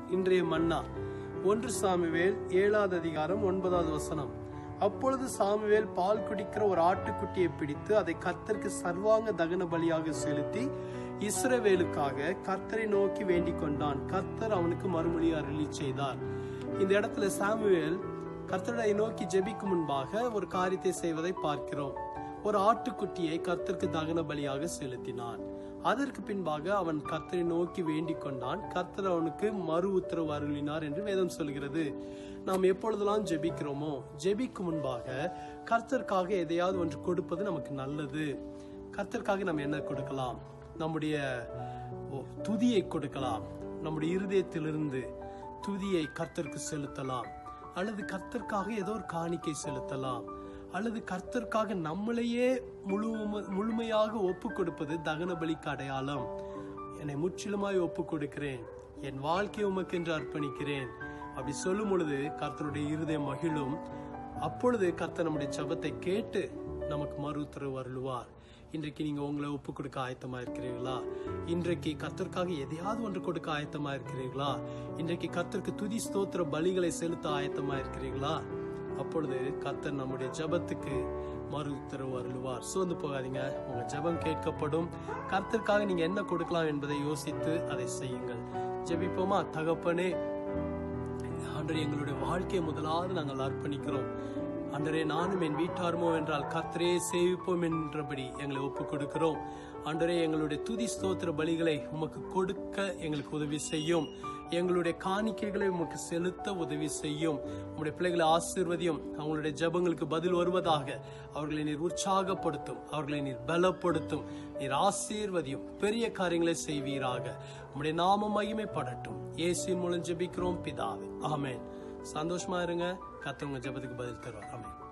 இன்றைய மன்னா ஒன்று சாமுவேல் ஏழாவது அதிகாரம் ஒன்பதாவது வசனம் அப்பொழுது சாமுவேல் பால் குடிக்கிற ஒரு ஆட்டுக்குட்டியை பிடித்து அதை கர்த்தருக்கு சர்வாங்க தகன பலியாக செலுத்தி இஸ்ரவேலுக்காக கர்த்தரை நோக்கி வேண்டிக் கொண்டான் கர்த்தர் அவனுக்கு மறுமொழி அருளி செய்தார் இந்த இடத்துல சாமுவேல் கர்த்தரை நோக்கி ஜெபிக்கும் முன்பாக ஒரு காரியத்தை செய்வதை பார்க்கிறோம் ஒரு ஆட்டுக்குட்டியை கர்த்தருக்கு தகன பலியாக செலுத்தினான் அதற்கு பின்பாக அவன் கர்த்தரை நோக்கி வேண்டிக் கொண்டான் கர்த்தர் அவனுக்கு மறு உத்தரவு அருளினார் என்று வேதம் சொல்கிறது நாம் எப்பொழுதெல்லாம் ஜெபிக்கிறோமோ ஜெபிக்கும் முன்பாக கர்த்தருக்காக எதையாவது ஒன்று கொடுப்பது நமக்கு நல்லது கர்த்தருக்காக நம்ம என்ன கொடுக்கலாம் நம்முடைய ஓ, துதியை கொடுக்கலாம் நம்முடைய இருதயத்திலிருந்து துதியை கர்த்தருக்கு செலுத்தலாம் அல்லது கர்த்தருக்காக ஏதோ ஒரு காணிக்கை செலுத்தலாம் அல்லது கர்த்தருக்காக நம்மளையே முழு முழுமையாக ஒப்பு கொடுப்பது தகன பலிக்கு அடையாளம் என்னை முற்றிலுமாய் ஒப்பு கொடுக்கிறேன் என் வாழ்க்கையை உமக்கு என்று அர்ப்பணிக்கிறேன் அப்படி சொல்லும் பொழுது கர்த்தருடைய இருதயம் மகிழும் அப்பொழுது கர்த்தர் நம்முடைய ஜெபத்தை கேட்டு நமக்கு மறு உத்தரவு அருளுவார் இன்றைக்கு நீங்க உங்களை ஒப்பு கொடுக்க ஆயத்தமா இருக்கிறீர்களா இன்றைக்கு கர்த்தருக்காக எதையாவது ஒன்று கொடுக்க ஆயத்தமா இருக்கிறீர்களா இன்றைக்கு கர்த்தருக்கு துதி ஸ்தோத்திர பலிகளை செலுத்த ஆயத்தமா இருக்கிறீர்களா அப்பொழுது கர்த்தர் நம்முடைய ஜெபத்துக்கு மறு உத்தரவு அருளுவார் சோர்ந்து போகாதீங்க உங்க ஜெபம் கேட்கப்படும் கர்த்தருக்காக நீங்க என்ன கொடுக்கலாம் என்பதை யோசித்து அதை செய்யுங்கள் ஜெபிப்போமா தகப்பனே ஆண்டரே எங்களுடைய வாழ்க்கையை முதலாவது நாங்கள் அர்ப்பணிக்கிறோம் ஆண்டரே நானும் என் வீட்டாருமோ என்றால் கர்த்தரே சேவிப்போம் என்றபடி எங்களை ஒப்பு கொடுக்கிறோம் ஆண்டரே எங்களுடைய துதி ஸ்தோத்திர பலிகளை உமக்கு கொடுக்க எங்களுக்கு உதவி செய்யும் எங்களுடைய காணிக்கைகளை உமக்கு செலுத்த உதவி செய்யும் உங்களுடைய பிள்ளைகளை ஆசீர்வதியும் அவங்களுடைய ஜெபங்களுக்கு பதில் வருவதாக அவர்களை நீர் உற்சாகப்படுத்தும் அவர்களை நீர் பலப்படுத்தும் நீர் ஆசீர்வதியும் பெரிய காரியங்களை செய்வீராக உம்முடைய நாம மகிமைப்படட்டும் இயேசுவின் மூலம் ஜெபிக்கிறோம் பிதாவே ஆமென் சந்தோஷமா இருங்க கத்தவங்க ஜெபத்துக்கு பதில் தருவார் ஆமென்